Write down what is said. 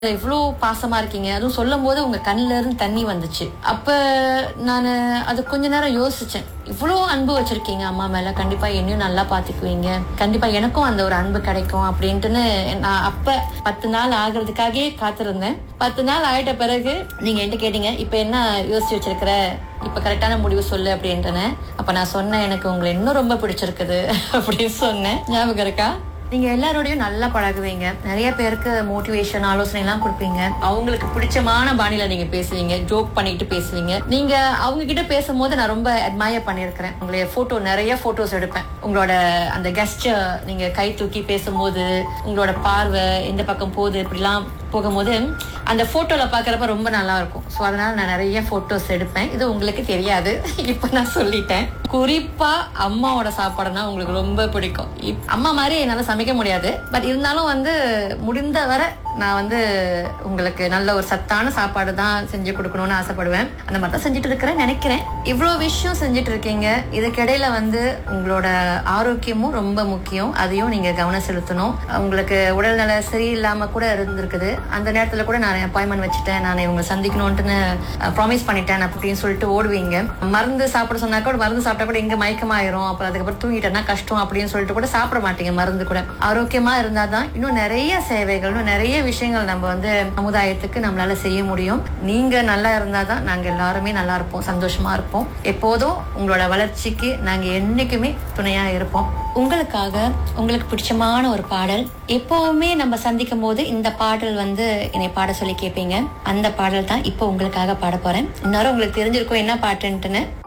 இவ்வளோ பாசமா இருக்கீங்க அதுவும் சொல்லும் போது உங்க கண்ணுல இருந்து தண்ணி வந்துச்சு அப்ப நான் அது கொஞ்ச நேரம் யோசிச்சேன் இவ்வளோ அன்பு வச்சிருக்கீங்க அம்மா மேல கண்டிப்பா என்னையும் நல்லா பாத்துக்குவீங்க கண்டிப்பா எனக்கும் அந்த ஒரு அன்பு கிடைக்கும் அப்படின்ட்டுன்னு நான் அப்ப பத்து நாள் ஆகுறதுக்காகவே காத்திருந்தேன் பத்து நாள் ஆயிட்ட பிறகு நீங்க என்கிட்ட கேட்டீங்க இப்ப என்ன யோசிச்சு வச்சிருக்கிற இப்ப கரெக்டான முடிவு சொல்லு அப்படின்ட்டுன்னு அப்ப நான் சொன்னேன் எனக்கு உங்களை இன்னும் ரொம்ப பிடிச்சிருக்குது அப்படின்னு சொன்னேன் ஞாபகம் இருக்கா நீங்க எல்லாரோடையும் நல்லா பழகுவீங்க நிறைய பேருக்கு மோட்டிவேஷன் ஆலோசனை எல்லாம் கொடுப்பீங்க அவங்களுக்கு பிடிச்சமான பாணியில நீங்க பேசுவீங்க ஜோக் பண்ணிட்டு பேசுவீங்க நீங்க அவங்க கிட்ட பேசும்போது நான் ரொம்ப அட்மயர் பண்ணியிருக்கிறேன் உங்களுடைய போட்டோ நிறைய போட்டோஸ் எடுப்பேன் உங்களோட அந்த கெஸ்டர் நீங்க கை தூக்கி பேசும்போது உங்களோட பார்வை எந்த பக்கம் போகுது இப்படிலாம் போகும்போது அந்த போட்டோல பாக்குறப்ப ரொம்ப நல்லா இருக்கும் ஸோ அதனால நான் நிறைய போட்டோஸ் எடுப்பேன் இது உங்களுக்கு தெரியாது இப்ப நான் சொல்லிட்டேன் குறிப்பா அம்மாவோட சாப்பாடுனா உங்களுக்கு ரொம்ப பிடிக்கும் இப்- அம்மா மாதிரி என்னால சமைக்க முடியாது பட் இருந்தாலும் வந்து முடிந்த வரை நான் வந்து உங்களுக்கு நல்ல ஒரு சத்தான சாப்பாடு தான் செஞ்சு கொடுக்கணும்னு ஆசைப்படுவேன் அந்த மாதிரி தான் செஞ்சுட்டு இருக்கிறேன் நினைக்கிறேன் இவ்வளோ விஷயம் செஞ்சுட்டு இருக்கீங்க இதுக்கிடையில வந்து உங்களோட ஆரோக்கியமும் ரொம்ப முக்கியம் அதையும் நீங்க கவனம் செலுத்தணும் உங்களுக்கு உடல்நல சரியில்லாம கூட இருந்திருக்குது அந்த நேரத்துல கூட நான் அப்பாயின்மெண்ட் வச்சுட்டேன் நான் இவங்க சந்திக்கணும்ட்டுன்னு ப்ராமிஸ் பண்ணிட்டேன் அப்படின்னு சொல்லிட்டு ஓடுவீங்க மருந்து சாப்பிட சொன்னா கூட மருந்து சாப்பிட்டா கூட எங்க மயக்கமாயிரும் அப்புறம் அதுக்கப்புறம் தூங்கிட்டேன்னா கஷ்டம் அப்படின்னு சொல்லிட்டு கூட சாப்பிட மாட்டீங்க மருந்து கூட ஆரோக்கியமா இருந்தாதான் இன்னும் நிறைய சேவைகள் இன்னும் நிறைய விஷயங்கள் நம்ம வந்து சமுதாயத்துக்கு நம்மளால செய்ய முடியும் நீங்க நல்லா இருந்தாதான் நாங்க எல்லாருமே நல்லா இருப்போம் சந்தோஷமா இருப்போம் எப்போதும் உங்களோட வளர்ச்சிக்கு நாங்க என்னைக்குமே துணையா இருப்போம் உங்களுக்காக உங்களுக்கு பிடிச்சமான ஒரு பாடல் எப்பவுமே நம்ம சந்திக்கும் போது இந்த பாடல் வந்து என்னை பாட சொல்லி கேட்பீங்க அந்த பாடல் தான் இப்போ உங்களுக்காக பாட போறேன் இன்னொரு உங்களுக்கு தெரிஞ்சிருக்கும் என்ன பாட்டுன்ட்டுன்னு